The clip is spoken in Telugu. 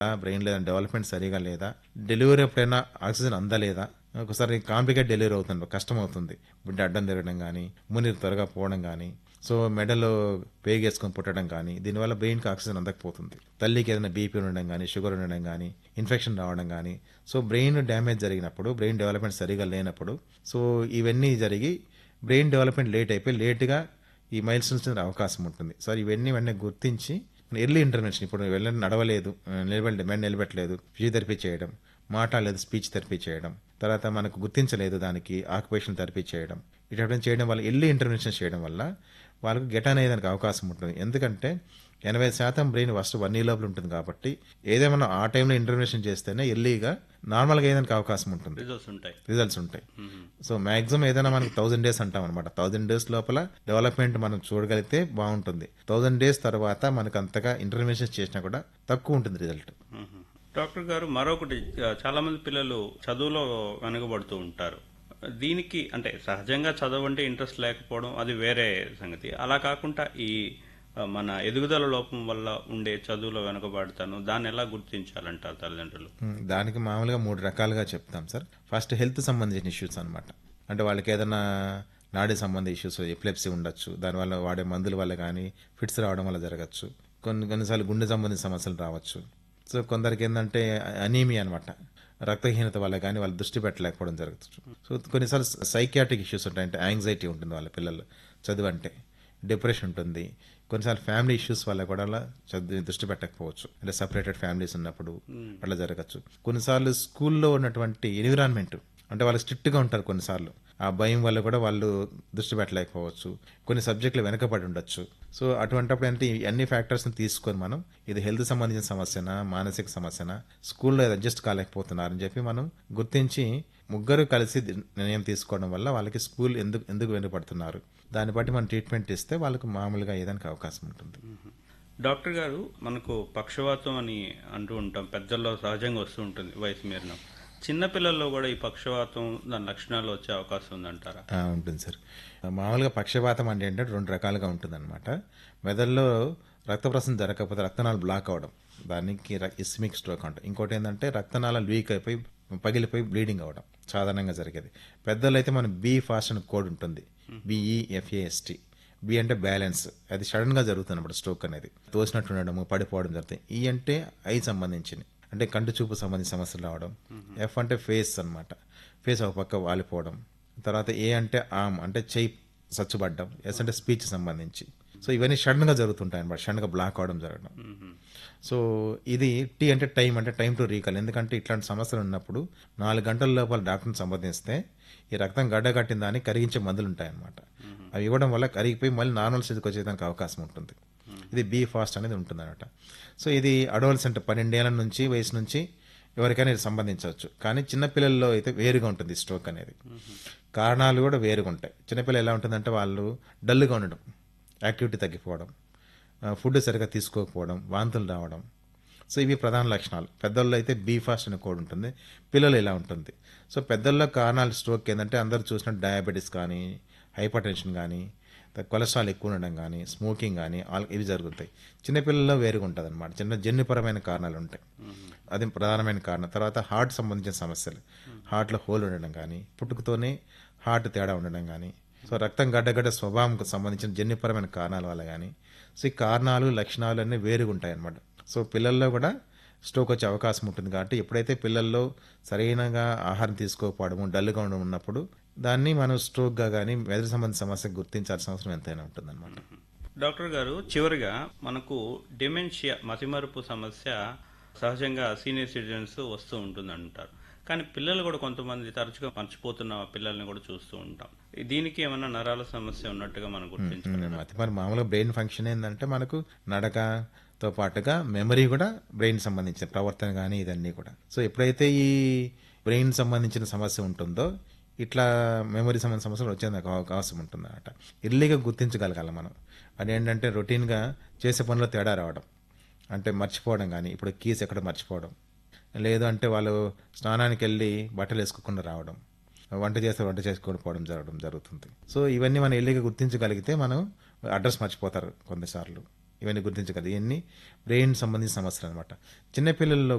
బ్రెయిన్ లేదా డెవలప్మెంట్ సరిగా లేదా డెలివరీ ఎప్పుడైనా ఆక్సిజన్ అందలేదా ఒకసారి కాంప్లికేట్ డెలివరీ అవుతుంది కష్టం అవుతుంది బిడ్డ అడ్డం తిరగడం కానీ మునిరు త్వరగా పోవడం కానీ సో మెడలో పేగేసుకొని పుట్టడం కానీ దీనివల్ల బ్రెయిన్కి ఆక్సిజన్ అందకపోతుంది తల్లికి ఏదైనా బీపీ ఉండడం కానీ షుగర్ ఉండడం కానీ ఇన్ఫెక్షన్ రావడం కానీ సో బ్రెయిన్ డ్యామేజ్ జరిగినప్పుడు బ్రెయిన్ డెవలప్మెంట్ సరిగా లేనప్పుడు సో ఇవన్నీ జరిగి బ్రెయిన్ డెవలప్మెంట్ లేట్ అయిపోయి లేట్గా ఈ మైల్ స్టోన్స్ అవకాశం ఉంటుంది సో ఇవన్నీ వెంటనే గుర్తించి ఎర్లీ ఇంటర్వెన్షన్ ఇప్పుడు వెళ్ళని నడవలేదు నిలబడి మెడ నిలబెట్టలేదు ఫిజియోథెరపీ చేయడం మాట్లాడలేదు స్పీచ్ థెరపీ చేయడం తర్వాత మనకు గుర్తించలేదు దానికి ఆక్యుపేషన్ థెరపీ చేయడం ఇటువంటి చేయడం వల్ల ఎర్లీ ఇంటర్వెన్షన్ చేయడం వల్ల వాళ్ళకు గెట్ అనేదానికి అవకాశం ఉంటుంది ఎందుకంటే ఎనభై శాతం బ్రెయిన్ ఫస్ట్ వన్ ఇయర్ లోపల ఉంటుంది కాబట్టి ఏదేమన్నా ఆ టైంలో ఇంటర్వెన్షన్ చేస్తేనే ఎర్లీగా నార్మల్గా అయ్యేదానికి అవకాశం ఉంటుంది రిజల్ట్స్ ఉంటాయి రిజల్ట్స్ ఉంటాయి సో మాక్సిమం ఏదైనా మనకి థౌసండ్ డేస్ అంటాం అనమాట థౌసండ్ డేస్ లోపల డెవలప్మెంట్ మనం చూడగలిగితే బాగుంటుంది థౌసండ్ డేస్ తర్వాత మనకు అంతగా ఇంటర్వెన్షన్ చేసినా కూడా తక్కువ ఉంటుంది రిజల్ట్ మ్మ్. డాక్టర్ గారు మరొకటి ఆ, చాలా మంది పిల్లలు చదువులో వెనుకబడుతూ ఉంటారు దీనికి అంటే సహజంగా చదువు అంటే ఇంట్రెస్ట్ లేకపోవడం అది వేరే సంగతి అలా కాకుండా ఈ ఆ, మన ఎదుగుదల లోపం వల్ల ఉండే చదువులో వెనుకబడతాను దాన్ని ఎలా గుర్తించాలంటారు తల్లిదండ్రులు ఉమ్, దానికి మామూలుగా మూడు రకాలుగా చెప్తాం సార్ ఫస్ట్ హెల్త్ సంబంధించిన ఇష్యూస్ అనమాట అంటే వాళ్ళకి ఏదైనా నాడీ సంబంధ ఇష్యూస్ ఎపిలెప్సీ ఉండొచ్చు దానివల్ల వాడే మందుల వల్ల కానీ ఫిట్స్ రావడం వల్ల జరగచ్చు కొన్ని కొన్నిసార్లు గుండె సంబంధించిన సమస్యలు రావచ్చు సో కొందరికి ఏంటంటే అనీమియా అనమాట రక్తహీనత వల్ల కానీ వాళ్ళు దృష్టి పెట్టలేకపోవడం జరగచ్చు సో కొన్నిసార్లు సైకియాట్రిక్ ఇష్యూస్ ఉంటాయి అంటే యాంగ్జైటీ ఉంటుంది వాళ్ళ పిల్లలు చదువు అంటే డిప్రెషన్ ఉంటుంది కొన్నిసార్లు ఫ్యామిలీ ఇష్యూస్ వల్ల కూడా అలా చదువు దృష్టి పెట్టకపోవచ్చు అంటే సపరేటెడ్ ఫ్యామిలీస్ ఉన్నప్పుడు అట్లా జరగచ్చు కొన్నిసార్లు స్కూల్లో ఉన్నటువంటి ఎన్విరాన్మెంట్ అంటే వాళ్ళు స్ట్రిక్ట్గా ఉంటారు కొన్నిసార్లు ఆ భయం వల్ల కూడా వాళ్ళు దృష్టి పెట్టలేకపోవచ్చు కొన్ని సబ్జెక్టులు వెనకబడి ఉండొచ్చు సో అటువంటిప్పుడు అంటే ఈ అన్ని ఫ్యాక్టర్స్ని తీసుకొని మనం ఇది హెల్త్ సంబంధించిన సమస్యనా మానసిక సమస్యనా స్కూల్లో అడ్జస్ట్ కాలేకపోతున్నారని చెప్పి మనం గుర్తించి ముగ్గురు కలిసి నిర్ణయం తీసుకోవడం వల్ల వాళ్ళకి స్కూల్ ఎందుకు ఎందుకు వెనుకబడుతున్నారు దాన్ని బట్టి మనం ట్రీట్మెంట్ ఇస్తే వాళ్ళకి మామూలుగా అయ్యేదానికి అవకాశం ఉంటుంది డాక్టర్ గారు మనకు పక్షవాతం అని అంటూ ఉంటాం పెద్దల్లో సహజంగా వస్తూ ఉంటుంది వయసు మీరిన చిన్నపిల్లల్లో కూడా ఈ పక్షవాతం దాని లక్షణాలు వచ్చే అవకాశం ఉందంటారా ఆ, ఉంటుంది సార్ మామూలుగా పక్షపాతం అంటే ఏంటంటే రెండు రకాలుగా ఉంటుంది అనమాట మెదడులో రక్త ప్రసరణ జరగకపోతే రక్తనాళాలు బ్లాక్ అవడం దానికి ఇస్మిక్ స్ట్రోక్ అంటాం ఇంకోటి ఏంటంటే రక్తనాళాలు వీక్ అయిపోయి పగిలిపోయి బ్లీడింగ్ అవడం సాధారణంగా జరిగేది పెద్దలు అయితే మన బి ఫాస్ట్ అని కోడ్ ఉంటుంది బిఈఎఫ్ఏఎస్టి బి అంటే బ్యాలెన్స్ అది సడన్ గా జరుగుతుంది అన్నమాట స్ట్రోక్ అనేది తోసినట్టు ఉండడము పడిపోవడం జరుగుతుంది ఈ అంటే ఐ సంబంధించింది అంటే కంటి చూపు సంబంధించిన సమస్యలు రావడం ఎఫ్ అంటే ఫేస్ అన్నమాట ఫేస్ ఒక పక్క వాలిపోవడం తర్వాత ఏ అంటే ఆమ్ అంటే చెయ్యి సచ్చుబడ్డం ఎస్ అంటే స్పీచ్ సంబంధించి సో ఇవన్నీ సడన్ గా జరుగుతుంటాయి అనమాట సడన్ గా బ్లాక్ అవడం జరగడం సో ఇది టీ అంటే టైం అంటే టైం టు రీకాల్ ఎందుకంటే ఇట్లాంటి సమస్యలు ఉన్నప్పుడు నాలుగు గంటల లోపల డాక్టర్ని సంప్రదిస్తే ఈ రక్తం గడ్డగట్టిన దాన్ని కరిగించే మందులు ఉంటాయన్నమాట అవి ఇవ్వడం వల్ల కరిగిపోయి మళ్ళీ నార్మల్ స్థితికి వచ్చేదానికి అవకాశం ఉంటుంది ఇది బీ ఫాస్ట్ అనేది ఉంటుంది అనమాట సో ఇది అడోల్స్ అంటే పన్నెండేళ్ల నుంచి వయసు నుంచి ఎవరికైనా ఇది సంబంధించవచ్చు కానీ చిన్నపిల్లల్లో అయితే వేరుగా ఉంటుంది స్ట్రోక్ అనేది కారణాలు కూడా వేరుగా ఉంటాయి చిన్నపిల్లలు ఎలా ఉంటుందంటే వాళ్ళు డల్గా ఉండడం యాక్టివిటీ తగ్గిపోవడం ఆ, ఫుడ్ సరిగా తీసుకోకపోవడం వాంతులు రావడం సో ఇవి ప్రధాన లక్షణాలు పెద్దల్లో అయితే బీ ఫాస్ట్ అనే కోడ్ ఉంటుంది పిల్లలు ఇలా ఉంటుంది సో పెద్దల్లో కారణాలు స్ట్రోక్ ఏంటంటే అందరూ చూసినట్టు డయాబెటీస్ కానీ హైపర్ టెన్షన్ కానీ త- కొలెస్ట్రాల్ ఎక్కువ ఉండడం కానీ స్మోకింగ్ కానీ ఆల్ ఇవి జరుగుతాయి చిన్నపిల్లల్లో వేరుగా ఉంటుంది అనమాట చిన్న జన్యుపరమైన కారణాలు ఉంటాయి అది ప్రధానమైన కారణం తర్వాత హార్ట్ సంబంధించిన సమస్యలు హార్ట్లో హోల్ ఉండడం కానీ పుట్టుకతోనే హార్ట్ తేడా ఉండడం కానీ సో రక్తం గడ్డగడ్డ స్వభావంకు సంబంధించిన జన్యుపరమైన కారణాల వల్ల కానీ సో ఈ కారణాలు లక్షణాలు అన్నీ వేరుగా ఉంటాయి అన్నమాట సో పిల్లల్లో కూడా స్ట్రోక్ వచ్చే అవకాశం ఉంటుంది కాబట్టి ఎప్పుడైతే పిల్లల్లో సరైనగా ఆహారం తీసుకోకపోవడము డల్గా ఉండడం ఉన్నప్పుడు దాన్ని మనం స్ట్రోక్గా కానీ మెదడు సంబంధించిన సమస్య గుర్తించాల్సిన అవసరం ఎంతైనా ఉంటుందన్నమాట డాక్టర్ గారు చివరిగా మనకు డిమెన్షియా మతిమరుపు సమస్య సహజంగా సీనియర్ సిటిజన్స్ వస్తూ ఉంటుంది అంటారు కానీ పిల్లలు కూడా కొంతమంది తరచుగా మర్చిపోతున్న పిల్లల్ని కూడా చూస్తూ ఉంటాం దీనికి ఏమైనా నరాల సమస్య ఉన్నట్టుగా మనం గుర్తించాలి మతి మరి మామూలుగా బ్రెయిన్ ఫంక్షన్ ఏంటంటే మనకు నడకతో పాటుగా మెమరీ కూడా బ్రెయిన్ సంబంధించిన ప్రవర్తన కానీ ఇదన్నీ కూడా సో ఎప్పుడైతే ఈ బ్రెయిన్ సంబంధించిన సమస్య ఉంటుందో ఇట్లా మెమరీ సంబంధించిన సమస్యలు వచ్చేందుకు అవ- అవకాశం ఉంటుంది అనమాట ఎర్లీగా గుర్తించగలగాల మనం అదేంటంటే రొటీన్గా చేసే పనిలో తేడా రావడం అంటే మర్చిపోవడం కానీ ఇప్పుడు కీస్ ఎక్కడ మర్చిపోవడం లేదు అంటే వాళ్ళు స్నానానికి వెళ్ళి బట్టలు వేసుకోకుండా రావడం వంట చేస్తే వంట చేసుకొని పోవడం జరగడం జరుగుతుంది సో ఇవన్నీ మనం ఎల్లిగా గుర్తించగలిగితే మనం అడ్రస్ మర్చిపోతారు కొన్నిసార్లు ఇవన్నీ గుర్తించగలరు ఇవన్నీ బ్రెయిన్ సంబంధించిన సమస్యలు అనమాట చిన్నపిల్లల్లో